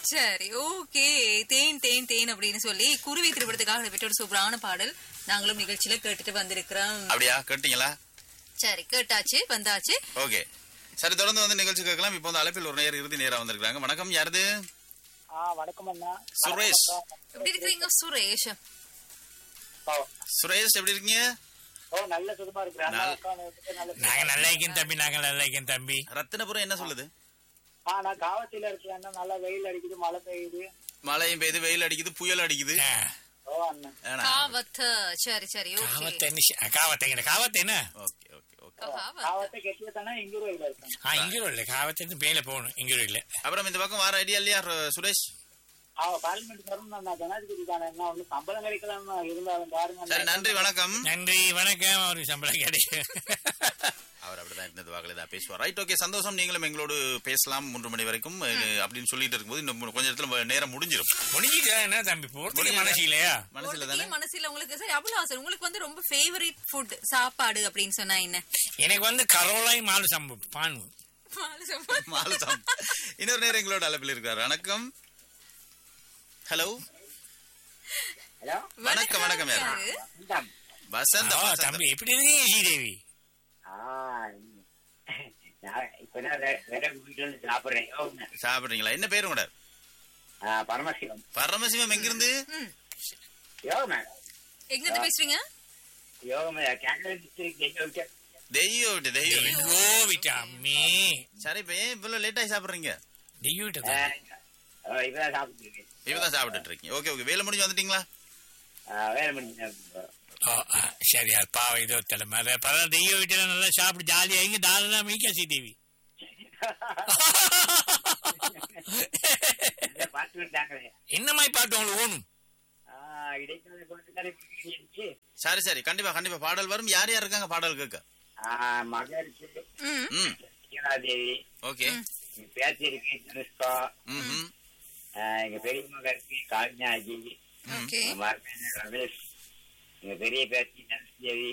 சரி ஓகே தேன் தேன் தேன் அப்படின்னு சொல்லி குருவி திரைப்படத்துக்காக பெற்ற ஒரு சூப்பரான பாடல் நாங்களும் நிகழ்ச்சியில கேட்டுட்டு வந்திருக்கிறோம் அப்படியா கேட்டீங்களா சரி கேட்டாச்சு வந்தாச்சு ஓகே சரி தொடர்ந்து வந்து நிகழ்ச்சி கேட்கலாம் இப்போ வந்து அழைப்பில் ஒரு நேர் இறுதி நேரா வந்திருக்காங்க வணக்கம் யாருது ஆ வணக்கம் அண்ணா சுரேஷ் எப்படி இருக்கிறீங்க சுரேஷ் ஓ, சுரேஷ் எப்படி இருக்கீங்க ஓ நல்ல சுகமா இருக்கிறேன் அண்ணா நல்ல- அக்கா நேரத்துக்கு நல்ல சுகமா நாங்க நல்லா இருக்கேன் தம்பி நாங்க நல்லா இருக்கேன் தம்பி ரத்தினபுரம் என்ன சொல்லுது ஆ நான் காவத்தில இருக்கேன் அண்ணா நல்லா வெயில் அடிக்குது மழை பெய்யுது மழையும் பெய்யுது வெயில் அடிக்குது புயல் அடிக்குது ஆ, ஓ அண்ணா ஏனா? காவத்து சரி சரி ஓகே காவத்தை என்ன சி- காவத்தை என்ன காவத்தை என்ன ஓகே ஓகே ஓகே காவத்தை கெட்டிய தானே இங்க வெயில் இருக்கேன் ஆ இங்க இல்ல காவத்தை மேல போகணும் இங்க இல்ல அப்புறம் இந்த பக்கம் வர ஐடியா இல்லையா ரு- சுரேஷ் ஆ பார்லிமெண்ட் வரணும் அண்ணா ஜனாதிபதி தானே என்ன ஒண்ணு சம்பளம் கிடைக்கலாம் இருந்தாலும் பாருங்க அண்ணா. சரி நன்றி வணக்கம் நன்றி வணக்கம் அவருக்கு சம்பளம் கிடைக்கும் அவர் அப்படிதான் இருந்தது வாக்கல தான் பேசுவார் ரைட் ஓகே சந்தோஷம் நீங்களும் எங்களோடு பேசலாம் மூன்று மணி வரைக்கும் அஹ், அப்படின்னு சொல்லிட்டு இருக்கும்போது இன்னும் கொஞ்ச நேரத்துல நேரம் முடிஞ்சிடும் முடிஞ்சுட்டு என்ன தம்பி போறதுக்கு மனசு இல்லையா மனசுல ஒருத்தரையும் தானே மனசுல உங்களுக்கு சரி அவ்வளவு உங்களுக்கு வந்து ரொம்ப ஃபேவரட் ஃபுட் சாப்பாடு அப்படின்னு சொன்னா என்ன எனக்கு வந்து கரோலாய் மாலு சம்பவம் பானு மாலுசாம் இன்னொரு நேரம் எங்களோட அழைப்பில் இருக்காரு வணக்கம் ஹலோ ஹலோ வணக்கம், வணக்கம், யாரு? யாரு? இந்தாம். வசந்த் ஆ, வசந்த். தம்பி எப்படி இருக்கீங்க ஸ்ரீதேவி ஆ நான் இப்பதான் ரெ- ரெண்டு வீட்டுல இருந்து சாப்பிடுறேன் யோகமே. சாப்பிடுறீங்களா என்ன பேரு கூட ஆ, பரமசிவம் பரமசிவம் எங்கிருந்து ம். யோகமே எங்க இருந்து பேசுறீங்க யோகமே கேண்டல் டிஸ்ட்ரிக்ட் எங்க விட்டு தெய்வம் விட்டு தெய்வம் விட்டு ஐயோ விட்டா அம்மி சரி இப்ப ஏன் இவ்வளவு லேட் ஆகி சாப்பிடுறீங்க தெய்வம் விட்ட ஆ, ஆ, இப்பதான் சாப்பிட்டு இருக்கேன் இப்பதான் சாப்பிட்டுட்டு இருக்கீங்க ஓகே ஓகே வேலை முடிஞ்சு வந்துட்டீங்களா ஆ, வேலை முடிஞ்சு ஓ, ஆ, சரி அது பாவம் இதோ தலைமை அதை பரவாயில்ல தெய்வம் வீட்டுல நல்லா சாப்பிட்டு ஜாலியா இங்க தாராளமா மீக்கா ஸ்ரீதேவி பார்த்து விட்டாங்களே என்ன மாதிரி பாட்டு உங்களுக்கு ஓணும் ஆ, இடைக்கால கொடுத்துக்காரே பிடிச்சி சரி சரி கண்டிப்பா கண்டிப்பா பாடல் வரும் யார் யார் இருக்காங்க பாடல் கேட்க மகருக்கு ம் ம் தேவி ஓகே எங்க பேத்தி இருக்கு தனுஷ்கா ம் ம் ஆ, எங்க பெரிய மக இருக்கு காஞ்ஞாஜி ஓகே எங்க மருமகன் ரமேஷ் எங்க பெரிய பேத்தி தனுஷ்தேவி